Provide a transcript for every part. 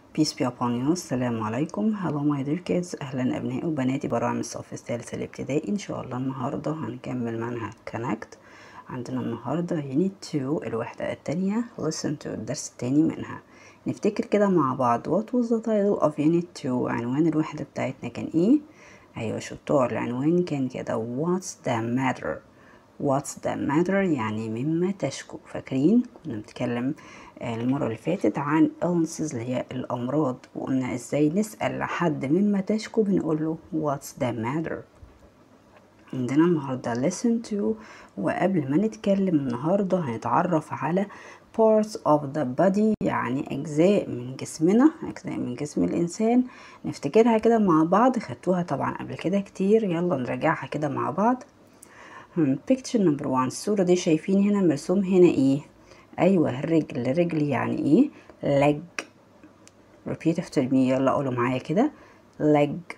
Peace be upon you السلام عليكم Hello my dear kids أهلا أبنائي وبناتي براعم الصف الثالث الابتدائي إن شاء الله النهاردة هنكمل منهج Connect عندنا النهاردة Unit 2 الوحدة التانية Listen to الدرس التاني منها نفتكر كده مع بعض What was the title of Unit 2 عنوان الوحدة بتاعتنا كان إيه أيوة شطار العنوان كان كده What's the matter What's the matter يعني مما تشكو فاكرين كنا بنتكلم المرة اللي فاتت عن illnesses اللي هي الأمراض وقلنا ازاي نسأل حد مما تشكو بنقول له what's the matter عندنا النهاردة listen to وقبل ما نتكلم النهاردة هنتعرف على parts of the body يعني أجزاء من جسمنا أجزاء من جسم الإنسان نفتكرها كده مع بعض خدتوها طبعا قبل كده كتير يلا نراجعها كده مع بعض picture number one الصورة دي شايفين هنا مرسوم هنا ايه ايوه الرجل الرجل يعني ايه leg repeat after me يلا قولوا معايا كده leg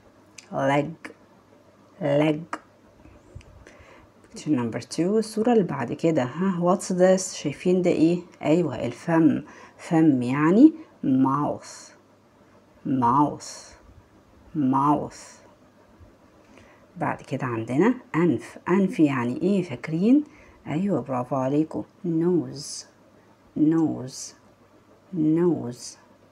leg leg picture number two الصورة اللي بعد كده ها what's this شايفين ده ايه ايوه الفم فم يعني mouth mouth mouth بعد كده عندنا أنف أنف يعني إيه فاكرين أيوة برافو عليكم nose nose nose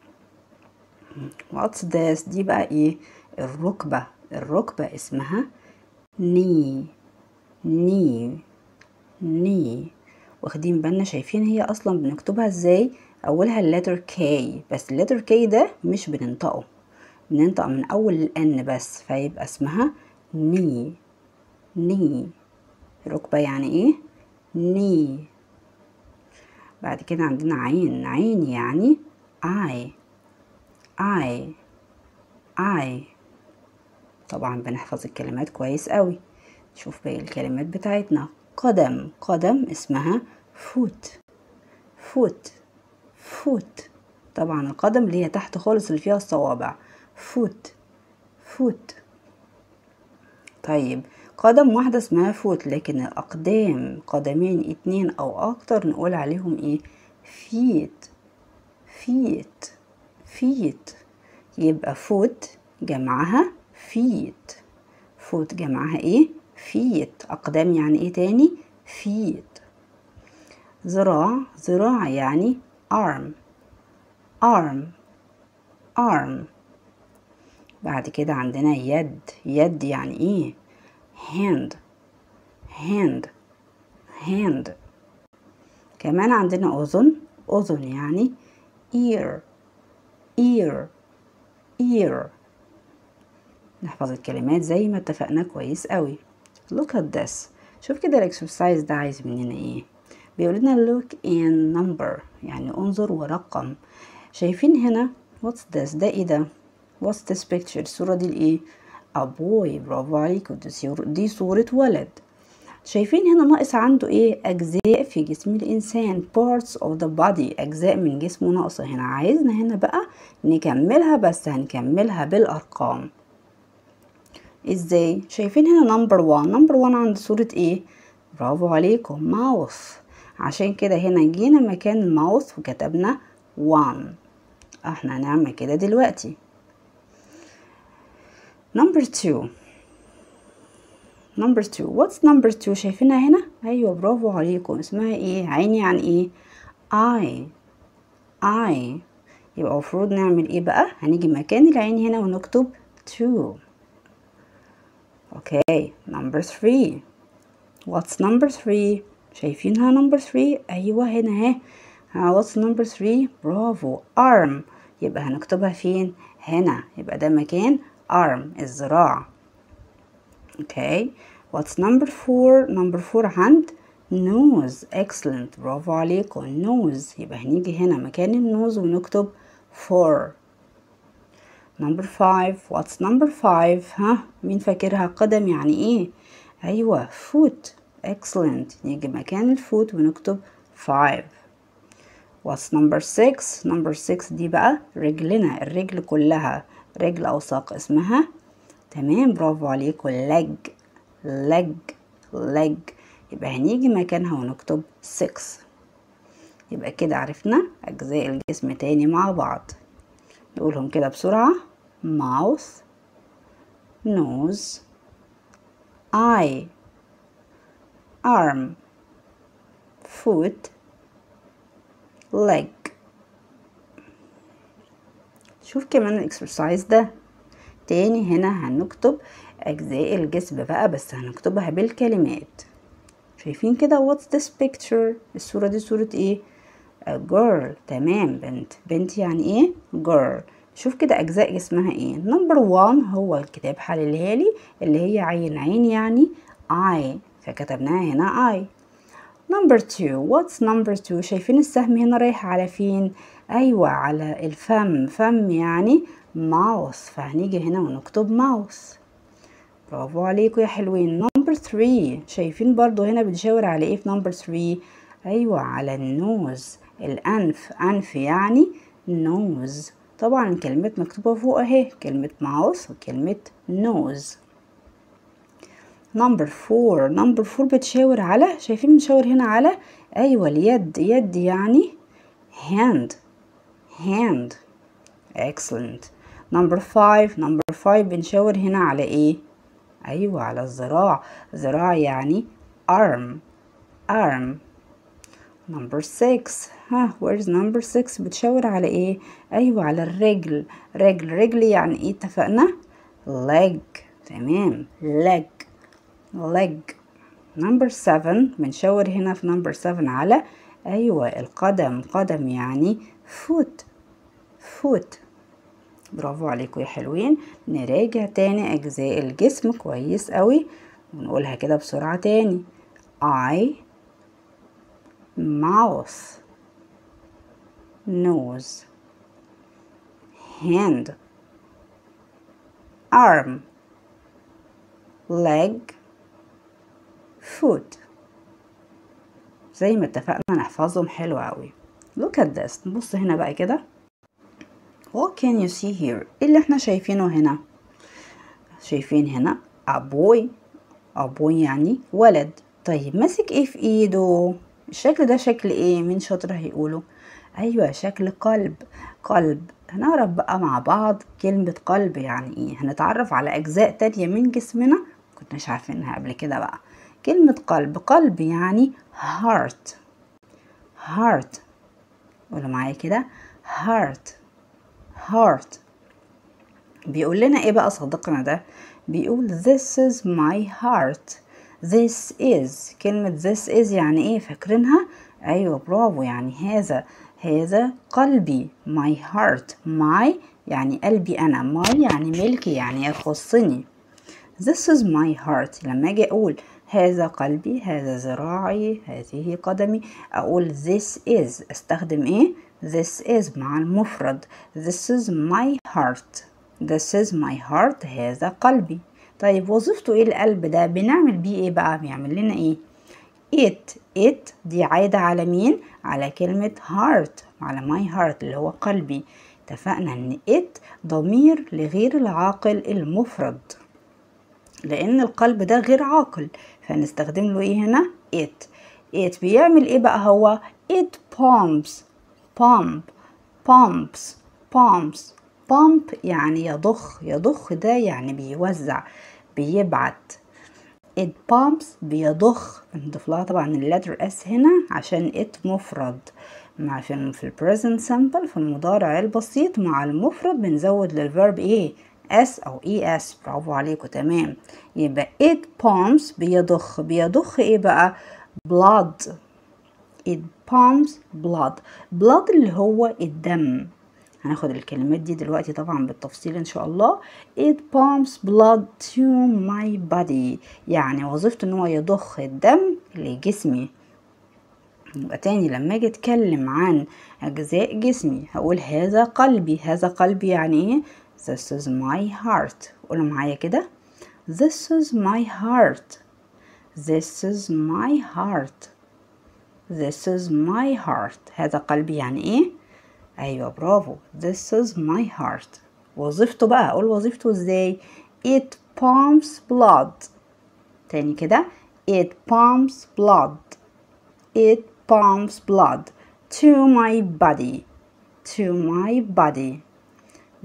what's this دي بقى إيه الركبة الركبة اسمها knee knee knee واخدين بالنا شايفين هي أصلا بنكتبها إزاي أولها اللتر K بس اللتر K ده مش بننطقه بننطق من أول الأن بس فيبقى اسمها ني ني ركبة يعني ايه ني بعد كده عندنا عين عين يعني اي اي اي طبعا بنحفظ الكلمات كويس قوي نشوف باقي الكلمات بتاعتنا قدم قدم اسمها فوت فوت فوت طبعا القدم اللي هي تحت خالص اللي فيها الصوابع فوت فوت طيب قدم واحدة اسمها فوت لكن الأقدام قدمين اتنين أو أكتر نقول عليهم ايه فيت فيت فيت يبقى فوت جمعها فيت فوت جمعها ايه فيت أقدام يعني ايه تاني فيت ذراع ذراع يعني arm arm arm بعد كده عندنا يد يد يعني ايه hand hand hand كمان عندنا أذن أذن يعني ear ear ear نحفظ الكلمات زي ما اتفقنا كويس قوي look at this شوف كده الاكسرسايز ده عايز مننا ايه بيقول لنا look in number يعني انظر ورقم شايفين هنا what's this ده ايه ده what's this picture الصورة دي الايه a boy برافو عليكم دي صورة ولد شايفين هنا ناقص عنده ايه اجزاء في جسم الانسان parts of the body اجزاء من جسمه ناقصة هنا عايزنا هنا بقى نكملها بس هنكملها بالارقام ازاي شايفين هنا number one number one عند صورة ايه برافو عليكم mouth عشان كده هنا جينا مكان الماوث وكتبنا one احنا هنعمل كده دلوقتي number two number two what's number two شايفينها هنا ايوه برافو عليكم اسمها ايه عين يعني ايه eye eye يبقى المفروض نعمل ايه بقى هنيجي مكان العين هنا ونكتب two اوكي number three what's number three شايفينها number three ايوه هنا اهي what's number three برافو arm يبقى هنكتبها فين هنا يبقى ده مكان arm الذراع اوكي what's number four number four عند nose excellent برافو عليكم nose يبقى هنيجي هنا مكان النوز ونكتب four number five what's number five ها مين فاكرها قدم يعني ايه ايوه foot excellent نيجي مكان الفوت ونكتب five what's number six number six دي بقى رجلنا الرجل كلها رجل أو ساق اسمها تمام برافو عليكم leg leg leg يبقى هنيجي مكانها ونكتب 6 يبقى كده عرفنا أجزاء الجسم تاني مع بعض نقولهم كده بسرعة mouth nose eye arm foot leg شوف كمان الاكسرسايز ده تاني هنا هنكتب أجزاء الجسم بقى بس هنكتبها بالكلمات شايفين كده what's this picture الصورة دي صورة ايه a girl تمام بنت بنت يعني ايه girl شوف كده أجزاء جسمها ايه number one هو الكتاب حللها لي اللي هي عين عين يعني eye فكتبناها هنا eye number two what's number two شايفين السهم هنا رايح على فين أيوة على الفم فم يعني mouth فهنيجي هنا ونكتب mouth برافو عليكم يا حلوين نمبر 3 شايفين برضو هنا بنشاور على ايه في نمبر 3 ايوه على النوز الانف انف يعني نوز طبعا الكلمات مكتوبه فوق اهي كلمه ماوس وكلمه نوز نمبر 4 نمبر 4 بتشاور على شايفين بنشاور هنا على ايوه اليد يد يعني hand hand excellent نمبر 5 نمبر 5 بنشاور هنا على ايه أيوة على الذراع ذراع يعني arm arm number 6 ها where's number 6 بتشاور على ايه أيوة على الرجل رجل رجل يعني ايه اتفقنا leg تمام leg leg number 7 بنشاور هنا في number 7 على أيوة القدم قدم يعني foot foot برافو عليكم يا حلوين نراجع تاني أجزاء الجسم كويس قوي ونقولها كده بسرعة تاني eye mouth nose hand arm leg foot زي ما اتفقنا نحفظهم حلو قوي look at this نبص هنا بقى كده What can you see here؟ ايه اللي احنا شايفينه هنا؟ شايفين هنا a boy a boy يعني ولد طيب ماسك ايه في ايده؟ الشكل ده شكل ايه؟ مين شاطر هيقوله؟ ايوه شكل قلب قلب هنعرف بقى مع بعض كلمة قلب يعني ايه هنتعرف على اجزاء تانية من جسمنا كناش عارفينها قبل كده بقى كلمة قلب قلب يعني heart heart قولوا معايا كده heart heart بيقول لنا ايه بقى صديقنا ده بيقول this is my heart this is كلمة this is يعني ايه فاكرينها ايوه برافو يعني هذا هذا قلبي my heart my يعني قلبي انا my يعني ملكي يعني يخصني this is my heart لما اجي اقول هذا قلبي هذا ذراعي هذه قدمي اقول this is استخدم ايه this is مع المفرد this is my heart this is my heart هذا قلبي طيب وظيفته ايه القلب ده بنعمل بيه ايه بقى بيعمل لنا ايه it it دي عايدة على مين على كلمة heart على my heart اللي هو قلبي اتفقنا ان it ضمير لغير العاقل المفرد لان القلب ده غير عاقل فنستخدم له ايه هنا it it بيعمل ايه بقى هو it pumps pump pumps pumps pump يعني يضخ يضخ ده يعني بيوزع بيبعت it pumps بيضخ نضيف لها طبعا اللتر اس هنا عشان it مفرد مع في في البريزنت سامبل في المضارع البسيط مع المفرد بنزود للفيرب ايه اس او اي اس برافو عليكم تمام يبقى it pumps بيضخ بيضخ ايه بقى blood it pumps blood blood اللي هو الدم هناخد الكلمات دي دلوقتي طبعا بالتفصيل ان شاء الله it pumps blood to my body يعني وظيفته ان هو يضخ الدم لجسمي يبقى تاني لما اجي اتكلم عن اجزاء جسمي هقول هذا قلبي هذا قلبي يعني ايه this is my heart قولوا معايا كده this is my heart this is my heart this is my heart هذا قلبي يعني ايه ايوه برافو this is my heart وظيفته بقى اقول وظيفته ازاي it pumps blood تاني كده it pumps blood it pumps blood to my body to my body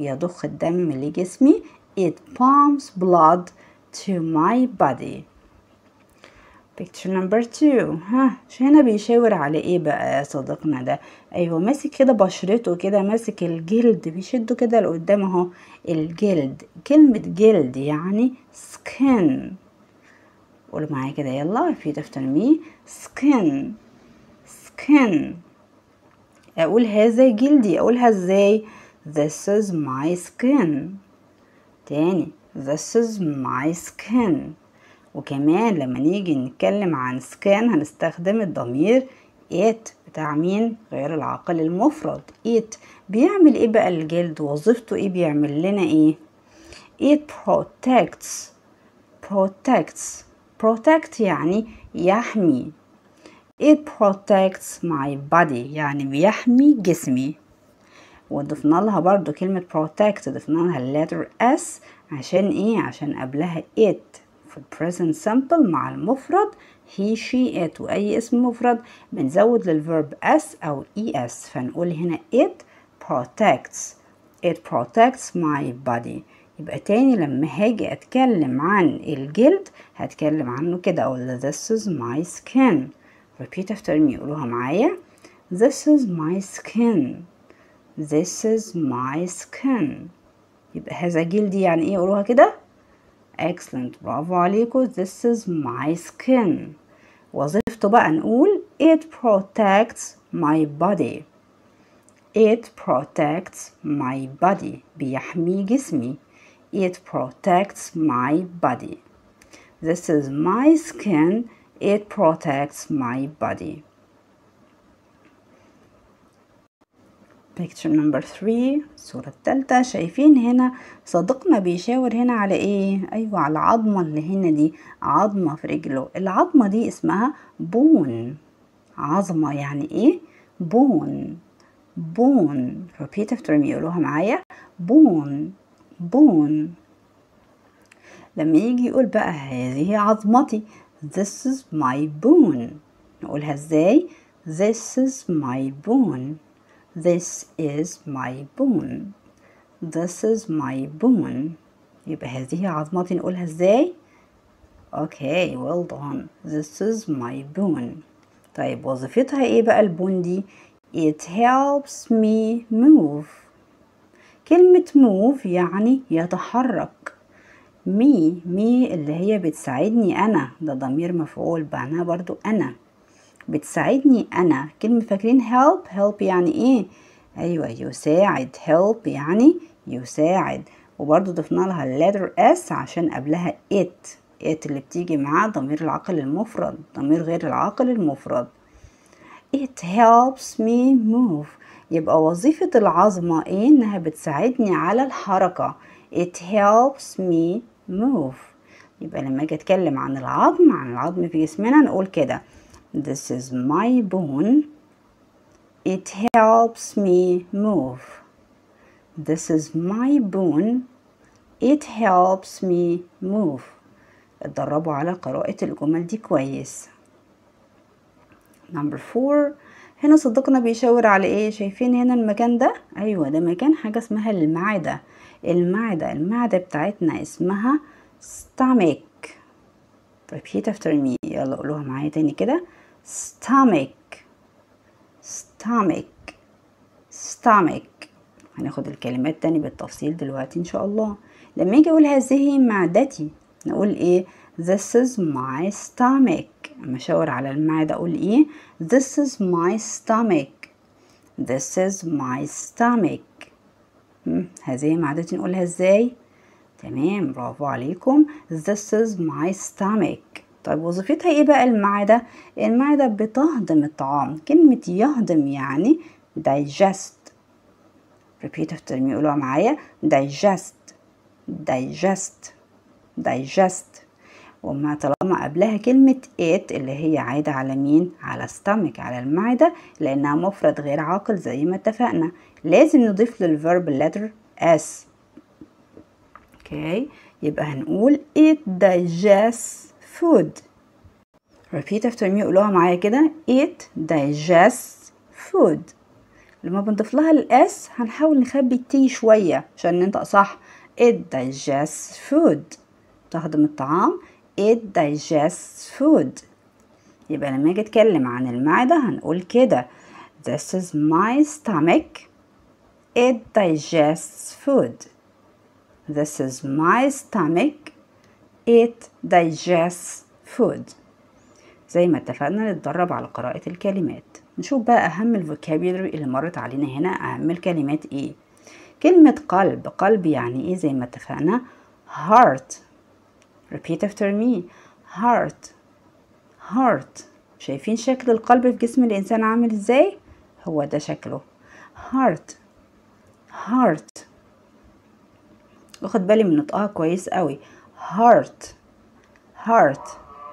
بيضخ الدم لجسمي it pumps blood to my body picture number two ها هنا بيشاور على ايه بقى يا صديقنا ده ايوه ماسك كده بشرته كده ماسك الجلد بيشده كده لقدام اهو الجلد كلمة جلد يعني skin قولوا معايا كده يلا repeat after me skin skin اقول هذا جلدي اقولها ازاي this is my skin تاني this is my skin وكمان لما نيجي نتكلم عن skin هنستخدم الضمير it بتاع مين غير العاقل المفرد it بيعمل ايه بقى الجلد وظيفته ايه بيعمل لنا ايه it protects protects protect يعني يحمي it protects my body يعني بيحمي جسمي وضفنا لها برضو كلمة protect ضفنا لها letter s عشان ايه عشان قبلها it في present simple مع المفرد he she it واي اسم مفرد بنزود للverb s او es فنقول هنا it protects it protects my body يبقى تاني لما هاجي اتكلم عن الجلد هتكلم عنه كده اقول this is my skin repeat after me قولوها معايا this is my skin this is my skin يبقى هذا جلدي يعني ايه قولوها كده excellent برافو عليكم this is my skin وظيفته بقى نقول it protects my body it protects my body بيحمي جسمي it protects my body this is my skin it protects my body picture number 3 الصورة التالتة شايفين هنا صديقنا بيشاور هنا على ايه ايوه على العظمة اللي هنا دي عظمة في رجله العظمة دي اسمها بون عظمة يعني ايه بون بون repeat after me يقولوها معايا بون بون لما يجي يقول بقى هذه عظمتي this is my bone نقولها ازاي this is my bone this is my bone this is my bone يبقى هذه عظمتي نقولها ازاي اوكي well done this is my bone طيب وظيفتها ايه بقى البون دي it helps me move كلمة move يعني يتحرك مي مي اللي هي بتساعدني أنا ده ضمير مفعول معناها برضو أنا بتساعدني أنا كلمة فاكرين help help يعني إيه أيوة يساعد help يعني يساعد وبرضو ضفنا لها letter s عشان قبلها it it اللي بتيجي معاه ضمير العقل المفرد ضمير غير العاقل المفرد it helps me move يبقى وظيفة العظمة ايه انها بتساعدني على الحركة it helps me move يبقى لما اجي اتكلم عن العظم عن العظم في جسمنا نقول كده this is my bone it helps me move this is my bone it helps me move اتدربوا على قراءة الجمل دي كويس number four هنا صديقنا بيشاور على ايه شايفين هنا المكان ده ايوه ده مكان حاجة اسمها المعدة المعدة المعدة بتاعتنا اسمها stomach repeat after me يلا قولوها معايا تاني كده stomach stomach stomach هناخد الكلمات تاني بالتفصيل دلوقتي ان شاء الله لما يجي اقول هذه معدتي نقول ايه this is my stomach اما اشاور على المعدة اقول ايه this is my stomach this is my stomach هذه معدتي نقولها ازاي تمام برافو عليكم this is my stomach طيب وظيفتها ايه بقى المعدة المعدة بتهضم الطعام كلمة يهضم يعني digest repeat after me قولوها معايا digest digest digest وما طالما قبلها كلمة it اللي هي عايدة على مين؟ على stomach على المعدة لأنها مفرد غير عاقل زي ما اتفقنا لازم نضيف للverb letter s اوكي يبقى هنقول it digests food repeat after me قولوها معايا كده it digests food لما بنضيف لها الاس هنحاول نخبي التي شوية عشان ننطق صح it digests food تهضم الطعام it digests food يبقى لما اجي اتكلم عن المعدة هنقول كده this is my stomach it digests food this is my stomach it digests food زي ما اتفقنا نتدرب على قراءة الكلمات نشوف بقى أهم الفوكابيولري اللي مرت علينا هنا أهم الكلمات إيه كلمة قلب قلب يعني إيه زي ما اتفقنا heart repeat after me heart heart شايفين شكل القلب في جسم الإنسان عامل إزاي هو ده شكله heart heart واخد بالي من نطقها كويس قوي heart heart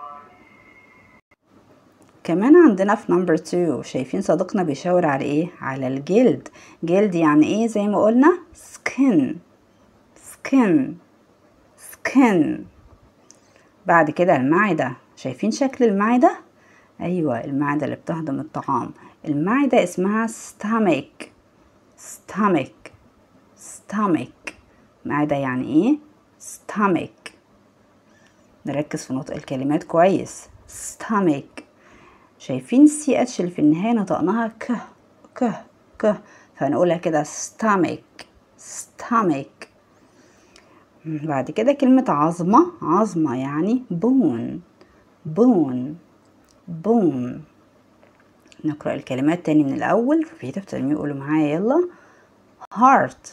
كمان عندنا في نمبر 2 شايفين صديقنا بيشاور على ايه على الجلد جلد يعني ايه زي ما قلنا skin skin skin بعد كده المعدة شايفين شكل المعدة ايوه المعدة اللي بتهضم الطعام المعدة اسمها stomach stomach stomach معدة يعني ايه stomach نركز في نطق الكلمات كويس stomach شايفين السي اتش اللي في النهاية نطقناها ك ك ك فهنقولها كده stomach stomach بعد كده كلمة عظمة عظمة يعني bone bone bone نقرأ الكلمات تاني من الأول في تفترمي قولوا معايا يلا heart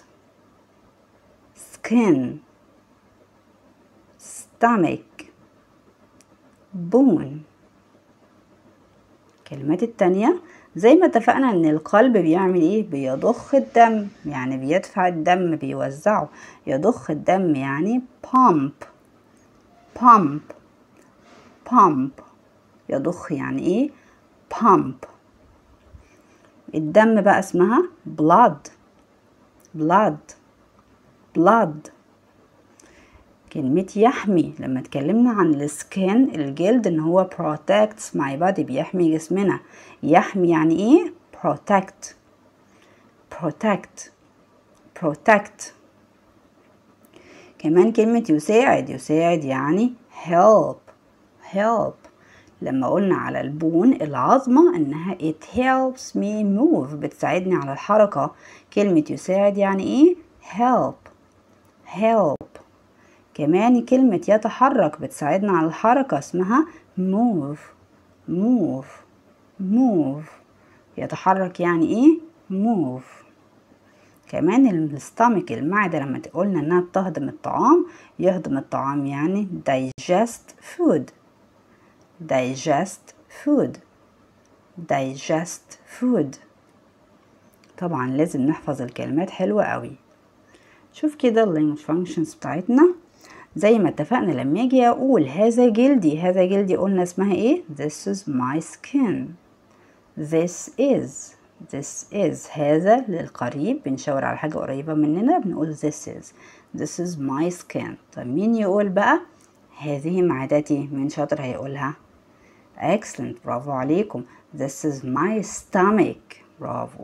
skin stomach bone الكلمات التانية زي ما اتفقنا ان القلب بيعمل ايه بيضخ الدم يعني بيدفع الدم بيوزعه يضخ الدم يعني pump pump pump يضخ يعني ايه pump الدم بقى اسمها blood blood blood كلمة يحمي لما اتكلمنا عن السكين الجلد ان هو protects my body بيحمي جسمنا يحمي يعني ايه protect protect protect كمان كلمة يساعد يساعد يعني help help لما قلنا على البون العظمة انها it helps me move بتساعدني على الحركة كلمة يساعد يعني ايه help help كمان كلمة يتحرك بتساعدنا على الحركة اسمها move move move يتحرك يعني ايه move كمان الستامك المعدة لما قلنا انها بتهضم الطعام يهضم الطعام يعني digest food digest food digest food طبعا لازم نحفظ الكلمات حلوة قوي شوف كده اللانجوج فانكشنز بتاعتنا زي ما اتفقنا لما اجي اقول هذا جلدي هذا جلدي قلنا اسمها ايه this is my skin this is this is هذا للقريب بنشاور على حاجة قريبة مننا بنقول this is this is my skin طب مين يقول بقى هذه معدتي مين شاطر هيقولها excellent برافو عليكم this is my stomach برافو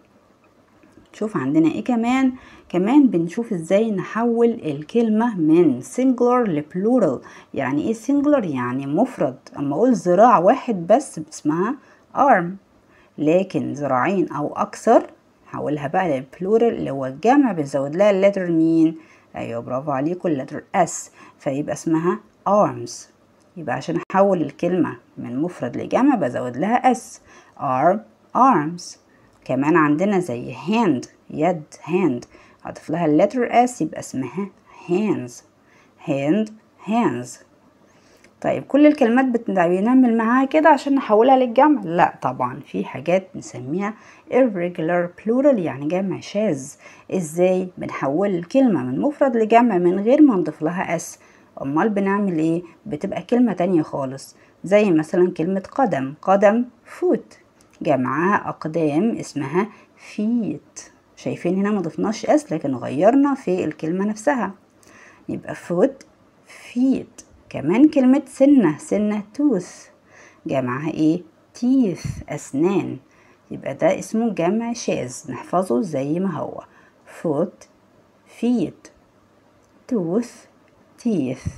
شوف عندنا ايه كمان كمان بنشوف ازاي نحول الكلمة من singular لبلورال يعني ايه singular يعني مفرد اما اقول ذراع واحد بس اسمها arm لكن ذراعين او اكثر حولها بقى للبلورال اللي هو الجمع بنزود لها اللتر مين ايوه برافو عليكم اللتر اس فيبقى اسمها arms يبقى عشان احول الكلمة من مفرد لجمع بزود لها اس arm arms كمان عندنا زي hand يد hand هضيف لها اللتر اس يبقى اسمها hands hand hands طيب كل الكلمات بنعمل معاها كده عشان نحولها للجمع لا طبعا في حاجات نسميها irregular plural يعني جمع شاذ ازاي بنحول الكلمة من مفرد لجمع من غير ما نضيف لها اس امال بنعمل ايه بتبقى كلمة تانية خالص زي مثلا كلمة قدم قدم فوت جمعها أقدام اسمها فيت شايفين هنا ما ضفناش اس لكن غيرنا في الكلمة نفسها يبقى فوت فيت كمان كلمة سنة سنة توث جمعها ايه تيث أسنان يبقى ده اسمه جمع شاذ نحفظه زي ما هو foot feet tooth teeth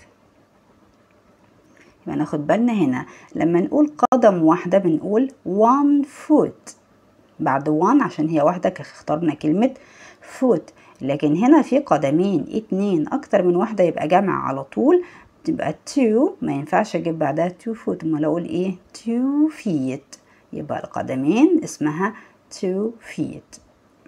يبقى ناخد بالنا هنا لما نقول قدم واحدة بنقول one foot بعد one عشان هي واحدة اخترنا كلمة foot لكن هنا في قدمين اتنين اكتر من واحدة يبقى جمع على طول تبقى two ما ينفعش اجيب بعدها two foot امال اقول ايه two feet يبقى القدمين اسمها two feet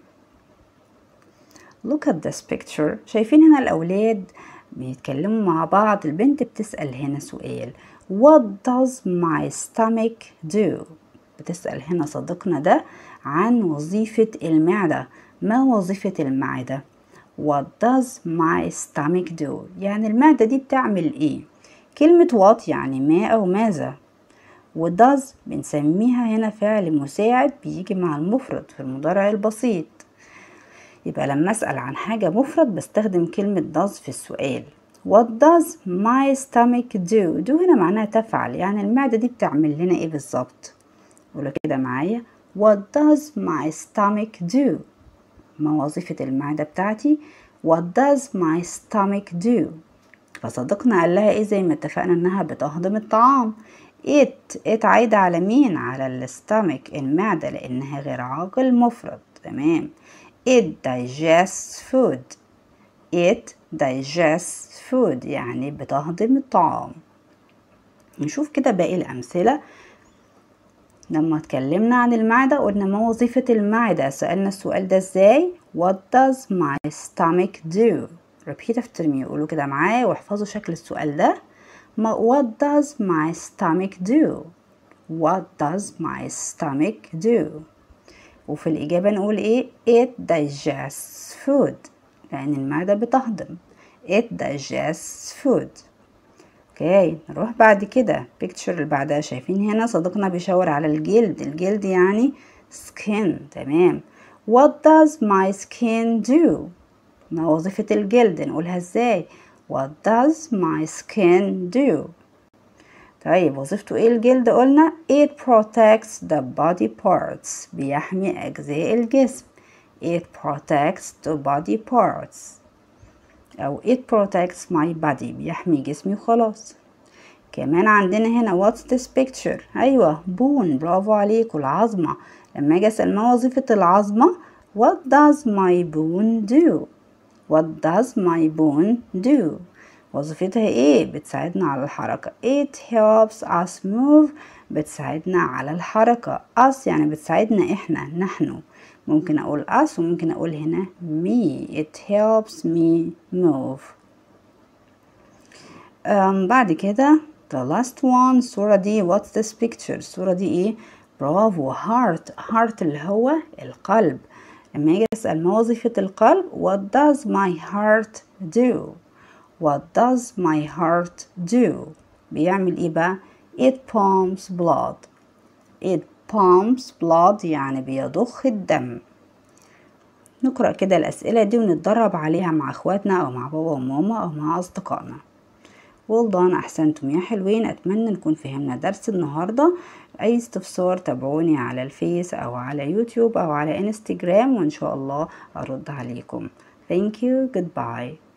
look at this picture شايفين هنا الأولاد بيتكلموا مع بعض البنت بتسأل هنا سؤال what does my stomach do بتسأل هنا صديقنا ده عن وظيفة المعدة ما وظيفة المعدة what does my stomach do يعني المعدة دي بتعمل ايه كلمة what يعني ما أو ماذا و does بنسميها هنا فعل مساعد بيجي مع المفرد في المضارع البسيط يبقى لما أسأل عن حاجة مفرد بستخدم كلمة does في السؤال What does my stomach do? do هنا معناها تفعل يعني المعدة دي بتعمل لنا ايه بالظبط قولوا كده معايا What does my stomach do? ما وظيفة المعدة بتاعتي What does my stomach do? فصديقنا قال لها ايه زي ما اتفقنا انها بتهضم الطعام it it عايدة على مين على الستامك المعدة لانها غير عاقل مفرد تمام it digests food it digests food يعني بتهضم الطعام نشوف كده باقي الأمثلة لما اتكلمنا عن المعدة قلنا ما وظيفة المعدة سألنا السؤال ده ازاي What does my stomach do repeat after me قولوا كده معايا واحفظوا شكل السؤال ده ما What does my stomach do What does my stomach do وفي الإجابة نقول إيه It digests food لأن المعدة بتهضم It digests food اوكي نروح بعد كده picture اللي بعدها شايفين هنا صديقنا بيشاور على الجلد الجلد يعني skin تمام What does my skin do ما وظيفة الجلد نقولها ازاي What does my skin do طيب وظيفته ايه الجلد قلنا it protects the body parts بيحمي أجزاء الجسم it protects the body parts أو it protects my body بيحمي جسمي وخلاص كمان عندنا هنا what's this picture أيوة بون برافو عليكوا العظمة لما أجي أسأل ما وظيفة العظمة what does my bone do what does my bone do وظيفتها ايه بتساعدنا على الحركة it helps us move بتساعدنا على الحركة us يعني بتساعدنا احنا نحن ممكن اقول us وممكن اقول هنا me it helps me move um, بعد كده the last one الصورة دي what's this picture الصورة دي ايه برافو heart heart اللي هو القلب لما اجي اسأل ما وظيفة القلب what does my heart do What does my heart do? بيعمل ايه بقى؟ It pumps blood. It pumps blood يعني بيضخ الدم. نقرأ كده الأسئلة دي ونتدرب عليها مع اخواتنا أو مع بابا وماما أو مع أصدقائنا. well done أحسنتم يا حلوين أتمنى نكون فهمنا درس النهاردة أي استفسار تابعوني على الفيس أو على يوتيوب أو على انستجرام وإن شاء الله أرد عليكم. Thank you. Goodbye.